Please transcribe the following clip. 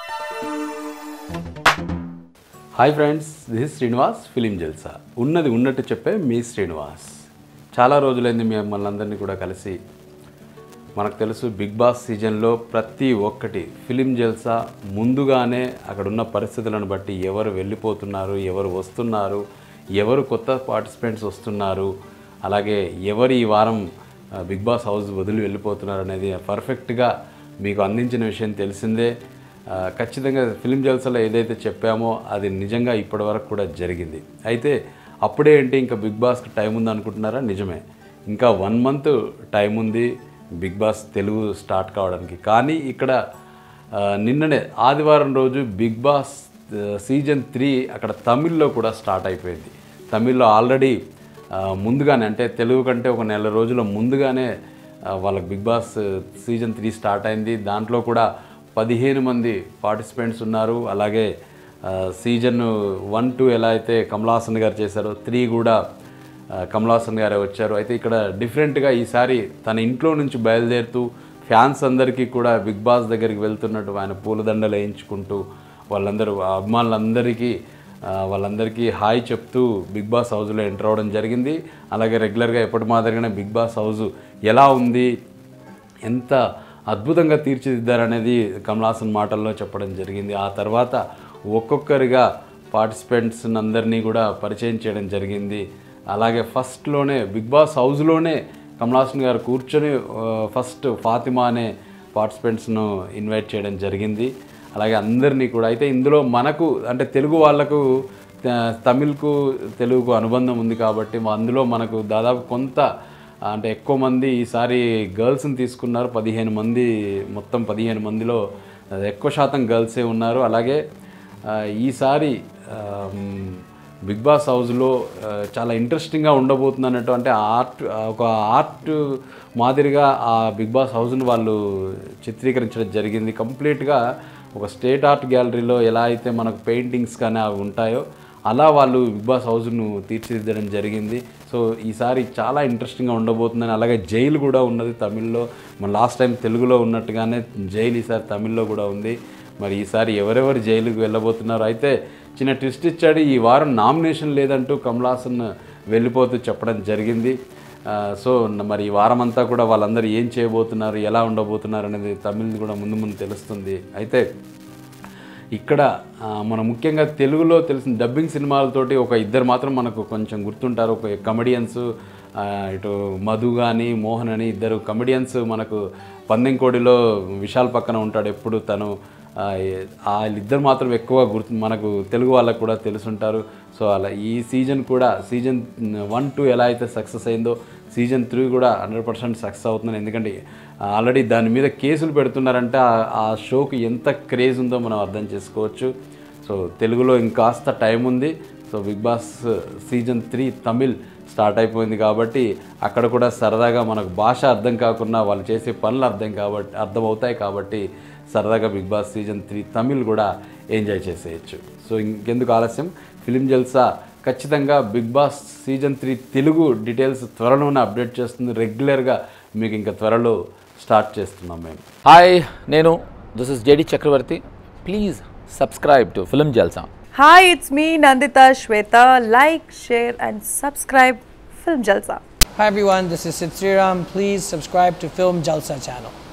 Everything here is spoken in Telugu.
Hi friends this Srinivas film Jalsa ఉన్నది ఉన్నట్టు చెప్పే మీ శ్రీనివాస్ చాలా రోజులైంది మిమ్మల్ని అందరినీ కూడా కలిసి మనకు తెలుసు బిగ్ బాస్ సీజన్లో ప్రతి ఒక్కటి ఫిలిం జల్సా ముందుగానే అక్కడ ఉన్న పరిస్థితులను బట్టి ఎవరు వెళ్ళిపోతున్నారు ఎవరు వస్తున్నారు ఎవరు కొత్త పార్టిసిపెంట్స్ వస్తున్నారు అలాగే ఎవరు ఈ వారం ఆ, బిగ్ బాస్ హౌస్ వదిలి వెళ్ళిపోతున్నారు అనేది పర్ఫెక్ట్గా మీకు అందించిన విషయం తెలిసిందే ఆ, ఖచ్చితంగా ఫిలిం జల్సాలో ఏదైతే చెప్పామో అది నిజంగా ఇప్పటి వరకు కూడా జరిగింది అయితే అప్పుడే ఏంటి ఇంకా బిగ్ బాస్కి టైం ఉంది అనుకుంటున్నారా నిజమే ఇంకా వన్ మంత్ టైం ఉంది బిగ్ బాస్ తెలుగు స్టార్ట్ కావడానికి కానీ ఇక్కడ ఆ, నిన్ననే ఆదివారం రోజు బిగ్ బాస్ ఆ, సీజన్ త్రీ అక్కడ తమిళ్లో కూడా స్టార్ట్ అయిపోయింది తమిళ్లో ఆల్రెడీ ఆ, ముందుగానే అంటే తెలుగు కంటే ఒక నెల రోజుల ముందుగానే ఆ, వాళ్ళకి Bigg Boss season three start అయింది దాంట్లో కూడా పదిహేను మంది పార్టిసిపెంట్స్ ఉన్నారు అలాగే ఆ, సీజన్ వన్ టూ ఎలా అయితే కమలాసన్ గారు చేశారో త్రీ కూడా ఆ, కమలాసన్ గారే వచ్చారు అయితే ఇక్కడ డిఫరెంట్గా ఈసారి తన ఇంట్లో నుంచి బయలుదేరుతూ ఫ్యాన్స్ అందరికీ కూడా బిగ్ బాస్ దగ్గరికి వెళ్తున్నట్టు ఆయన పూలదండలు వేయించుకుంటూ వాళ్ళందరూ ఆ అభిమానులందరికీ ఆ, వాళ్ళందరికీ హాయ్ చెప్తూ బిగ్ బాస్ హౌస్లో ఎంటర్ అవ్వడం జరిగింది అలాగే రెగ్యులర్గా ఎప్పటి మాదిరిగానే బిగ్ బాస్ హౌస్ ఎలా ఉంది ఎంత అద్భుతంగా తీర్చిదిద్దారనేది కమలాసన్ మాటల్లో చెప్పడం జరిగింది ఆ తర్వాత ఒక్కొక్కరిగా పార్టిసిపెంట్స్ అందరినీ కూడా పరిచయం చేయడం జరిగింది అలాగే ఫస్ట్లోనే బిగ్ బాస్ హౌస్లోనే కమలాసన్ గారు కూర్చొని ఆ, ఫస్ట్ ఫాతిమా అనే పార్టిసిపెంట్స్ను ఇన్వైట్ చేయడం జరిగింది అలాగే అందరినీ కూడా అయితే ఇందులో మనకు అంటే తెలుగు వాళ్ళకు త- తమిళ్కు తెలుగుకు అనుబంధం ఉంది కాబట్టి మా అందులో మనకు దాదాపు కొంత అంటే ఎక్కువ మంది ఈసారి గర్ల్స్ని తీసుకున్నారు పదిహేను మంది మొత్తం పదిహేను మందిలో ఎక్కువ శాతం గర్ల్సే ఉన్నారు అలాగే ఆ, ఈసారి ఆమ్, బిగ్ బాస్ హౌస్లో ఆ, చాలా ఇంట్రెస్టింగ్గా ఉండబోతుంది అన్నట్టు అంటే ఆర్ట్ ఒక ఆర్ట్ మాదిరిగా ఆ బిగ్ బాస్ హౌస్ను వాళ్ళు చిత్రీకరించడం జరిగింది కంప్లీట్గా ఒక స్టేట్ ఆర్ట్ గ్యాలరీలో ఎలా అయితే మనకు పెయింటింగ్స్ కానీ అవి ఉంటాయో అలా వాళ్ళు బిగ్ బాస్ హౌస్ను తీర్చిదిద్దడం జరిగింది సో ఈసారి చాలా ఇంట్రెస్టింగ్గా ఉండబోతుందని అలాగే జైలు కూడా ఉన్నది తమిళ్లో మన లాస్ట్ టైం తెలుగులో ఉన్నట్టుగానే జైలు ఈసారి తమిళ్లో కూడా ఉంది మరి ఈసారి ఎవరెవరు జైలుకు వెళ్ళబోతున్నారు అయితే చిన్న ట్విస్ట్ ఇచ్చాడు ఈ వారం నామినేషన్ లేదంటూ కమలాసన్ వెళ్ళిపోతూ చెప్పడం జరిగింది ఆ, సో న- మరి ఈ వారం అంతా కూడా వాళ్ళందరూ ఏం చేయబోతున్నారు ఎలా ఉండబోతున్నారు అనేది తమిళ్ కూడా ముందు ముందు తెలుస్తుంది అయితే ఇక్కడ ఆ, మన ముఖ్యంగా తెలుగులో తెలిసిన డబ్బింగ్ సినిమాలతోటి ఒక ఇద్దరు మాత్రం మనకు కొంచెం గుర్తుంటారు ఒక కమెడియన్స్ ఇటు మధు కానీ మోహన్ అని ఇద్దరు కమెడియన్స్ మనకు పందెంకోడిలో విశాల్ పక్కన ఉంటాడు ఎప్పుడు తను ఆ, ఏ- వాళ్ళిద్దరు మాత్రం ఎక్కువ గుర్తు మనకు తెలుగు వాళ్ళకు కూడా తెలుసుంటారు సో అలా ఈ సీజన్ కూడా సీజన్ వన్ టూ ఎలా అయితే సక్సెస్ అయిందో సీజన్ త్రీ కూడా హండ్రెడ్ పర్సెంట్ సక్సెస్ అవుతుందని ఎందుకంటే ఆల్రెడీ దాని మీద కేసులు పెడుతున్నారంటే ఆ- ఆ షోకి ఎంత క్రేజ్ ఉందో మనం అర్థం చేసుకోవచ్చు సో తెలుగులో ఇంకాస్త టైం ఉంది so Bigg Boss season three Tamil start అయిపోయింది కాబట్టి అక్కడ కూడా సరదాగా మనకు భాష అర్థం కాకుండా వాళ్ళు చేసే పనులు అర్థం కాబట్టి అర్థమవుతాయి కాబట్టి సరదాగా Bigg Boss season three Tamil కూడా ఎంజాయ్ చేసేయచ్చు సో ఇంకెందుకు ఆలస్యం ఫిలిం జల్సా ఖచ్చితంగా Bigg Boss season three Telugu details త్వరలోనే అప్డేట్ చేస్తుంది రెగ్యులర్గా మీకు ఇంకా త్వరలో స్టార్ట్ చేస్తున్నాం మేము హాయ్ నేను this is JD Chakravarthy please subscribe to film Jalsa Hi, it's me Nandita Shweta. Like, share, and subscribe Film Jalsa. Hi everyone, this is Sid Sriram. Please subscribe to Film Jalsa channel.